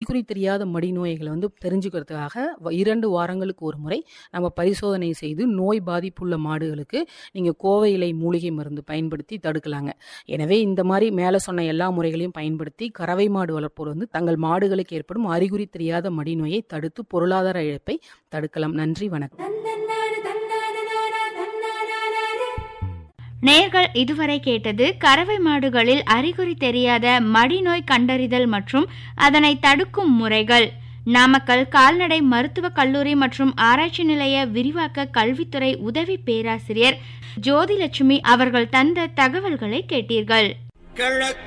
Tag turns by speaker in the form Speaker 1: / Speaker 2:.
Speaker 1: அறிகுறி தெரியாத மடிநோய்களை வந்து தெரிஞ்சுக்கிறதுக்காக வ 2 வாரங்களுக்கு ஒரு முறை நம்ம பரிசோதனை செய்து நோய் பாதிப்புள்ள மாடுகளுக்கு நீங்க கோவை இலை மூலிகை மருந்து பயன்படுத்தி தடுக்கலாங்க. எனவே இந்த மாரி மேல சொன்ன எல்லா முறைகளையும் பயன்படுத்தி கறவை மாடு வளர்ப்போர் வந்து தங்கள் மாடுகளுக்கு ஏற்படும் அறிகுறி தெரியாத மடிநோயை தடுத்து பொருளாதார இழப்பை தடுக்கலாம். நன்றி, வணக்கம்.
Speaker 2: நேயர்கள் இதுவரை கேட்டது கறவை மாடுகளில் அறிகுறி தெரியாத மடிநோய் கண்டறிதல் மற்றும் அதனை தடுக்கும் முறைகள் நாமக்கல் கால்நடை மருத்துவக் கல்லூரி மற்றும் ஆராய்ச்சி நிலைய விரிவாக்க கல்வித்துறை உதவி பேராசிரியர் ஜோதிலட்சுமி அவர்கள் தந்த தகவல்களை கேட்டீர்கள்.
Speaker 3: கிழக்கு